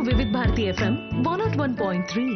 వివిధ Bharati FM one naught one point three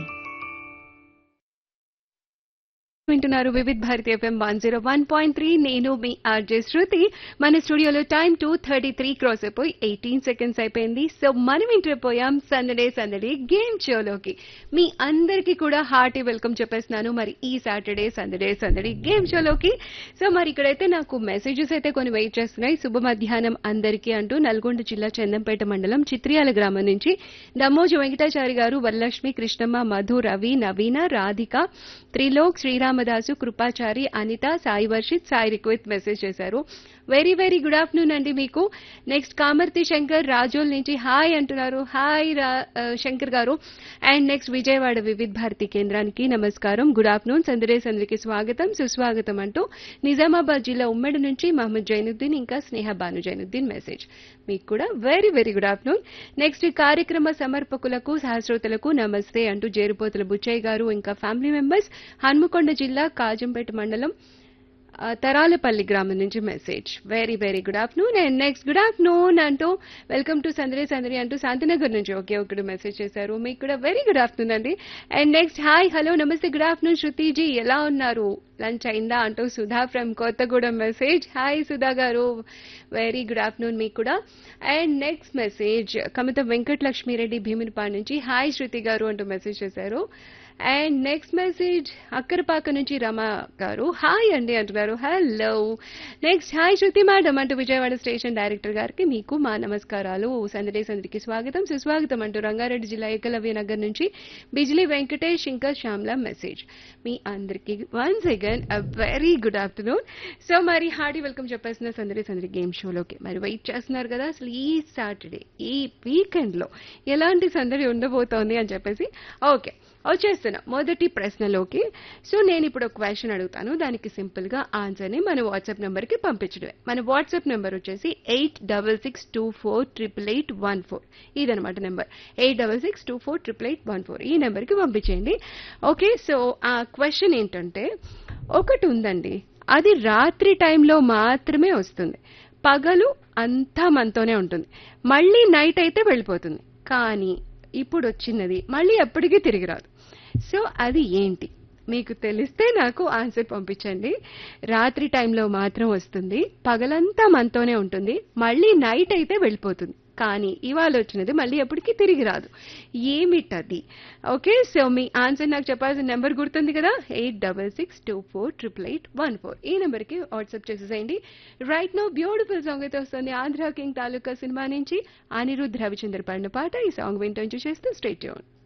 వింటున్నారు Vividh Bharati FM one zero one point three నేను మీ ఆర్జే శృతి మన స్టూడియోలో time two thirty three cross అయిపోయి ఎయిటీన్ సెకండ్స్ అయిపోయింది సో మనం ఇంటర్పోయాం సందడే సందడి గేమ్ షోలోకి మీ అందరికీ కూడా హార్టీ వెల్కమ్ చెప్పేస్తున్నాను మరి ఈ సాటర్డే సందడే సందడి గేమ్ షోలోకి సో మరి ఇక్కడైతే నాకు మెసేజెస్ అయితే కొన్ని వెయిట్ చేస్తున్నాయి శుభ మధ్యాహ్నం అందరికీ అంటూ నల్గొండ జిల్లా చందంపేట మండలం చిత్రియాల గ్రామం నుంచి దమ్మోజు వెంకటాచారి గారు వరలక్ష్మి కృష్ణమ్మ మధు రవి నవీన రాధిక త్రిలోక్ శ్రీరామదాసు కృపాచారి అనిత సాయి వర్షిత్ సాయి రిక్వెత్ మెసేజ్ చేశారు వెరీ వెరీ గుడ్ ఆఫ్టర్నూన్ అండి మీకు నెక్స్ట్ కామర్తి శంకర్ రాజోల్ నుంచి హాయ్ అంటున్నారు హాయ్ రా- ఆ, శంకర్ గారు అండ్ నెక్స్ట్ విజయవాడ వివిధ్ భారతి కేంద్రానికి నమస్కారం గుడ్ ఆఫ్టర్నూన్ సందడే సందరికి స్వాగతం సుస్వాగతం అంటూ నిజామాబాద్ జిల్లా ఉమ్మడి నుంచి మహమ్మద్ జైనుద్దీన్ ఇంకా స్నేహ బాను జైనుద్దీన్ మెసేజ్ మీకు కూడా very very good afternoon next ఈ కార్యక్రమ సమర్పకులకు సహస్రోతలకు నమస్తే అంటూ జేరుపోతుల బుచ్చయ్య గారు ఇంకా ఫ్యామిలీ మెంబర్స్ హన్మకొండ జిల్లా కాజంపేట మండలం ఆ, తరాలపల్లి గ్రామం నుంచి message very very good afternoon and next good afternoon అంటూ వెల్కమ్ టు సందరి సందరి అంటూ శాంతినగర్ నుంచి ఒకే ఒకటి మెసేజ్ చేశారు మీకు కూడా వెరీ గుడ్ ఆఫ్టర్నూన్ అండి అండ్ నెక్స్ట్ హాయ్ హలో నమస్తే గుడ్ ఆఫ్టర్నూన్ శృతిజీ ఎలా ఉన్నారు లంచ్ అయిందా అంటూ Sudha from Kothagudem message hi Sudha గారు వెరీ గుడ్ ఆఫ్టర్నూన్ మీకు కూడా and next message Kamitha Venkata Lakshmireddy Bheemunipadu నుంచి హాయ్ శృతి గారు అంటూ మెసేజ్ చేశారు అండ్ నెక్స్ట్ మెసేజ్ అక్కరపాక నుంచి రమ గారు హాయ్ అండి అంటున్నారు hello next hi Shruti madam అంటూ విజయవాడ స్టేషన్ డైరెక్టర్ గారికి మీకు మా నమస్కారాలు సందడే సందడికి స్వాగతం సుస్వాగతం అంటూ రంగారెడ్డి జిల్లా ఏకలవ్య నగర్ నుంచి బిజిలీ వెంకటేష్ ఇంకా శ్యామ్లా మెసేజ్ మీ అందరికీ once again uh very good afternoon so మరి హార్డీ వెల్కమ్ చెప్పేసిన సందడి సందడి గేమ్ షోలోకి మరి వెయిట్ చేస్తున్నారు కదా అసలు ఈ సాటర్డే ఈ వీకెండ్లో ఎలాంటి సందడి ఉండబోతోంది అని చెప్పేసి ఓకే వచ్చేస్తున్నా మొదటి ప్రశ్నలోకి సో నేను ఇప్పుడు ఒక క్వశ్చన్ అడుగుతాను దానికి సింపుల్ గా ఆన్సర్ ని మన వాట్సాప్ నెంబర్ కి పంపించడమే మన వాట్సాప్ నెంబర్ వచ్చేసి eight double six two four triple eight one four ఇదనమాట number eight double six two four triple eight one four ఈ నెంబర్ కి పంపించేయండి ఓకే సో ఆ క్వశ్చన్ ఏంటంటే ఒకటి ఉందండి అది రాత్రి టైంలో మాత్రమే వస్తుంది పగలు అంతా మనతోనే ఉంటుంది మళ్ళీ నైట్ అయితే వెళ్ళిపోతుంది కానీ ఇప్పుడు వచ్చినది మళ్ళీ ఎప్పటికీ తిరిగి రాదు సో అది ఏంటి మీకు తెలిస్తే నాకు ఆన్సర్ పంపించండి రాత్రి టైంలో మాత్రం వస్తుంది పగలంతా మనతోనే ఉంటుంది మళ్ళీ నైట్ అయితే వెళ్ళిపోతుంది కానీ ఇవాళ వచ్చినది మళ్ళీ ఎప్పటికీ తిరిగి రాదు ఏమిటది ఓకే సో మీ ఆన్సర్ నాకు చెప్పాల్సిన నెంబర్ గుర్తుంది కదా eight double six two four triple eight one four ఈ నెంబర్కి వాట్సాప్ చేసేసేయండి రైట్ నో బ్యూటిఫుల్ సాంగ్ అయితే వస్తుంది ఆంధ్ర కింగ్ తాలూకా సినిమా నుంచి అనిరుద్ధ్ రవిచంద్ర పాడిన పాట ఈ సాంగ్ వింటూ చేస్తూ స్ట్రేట్ చేయండి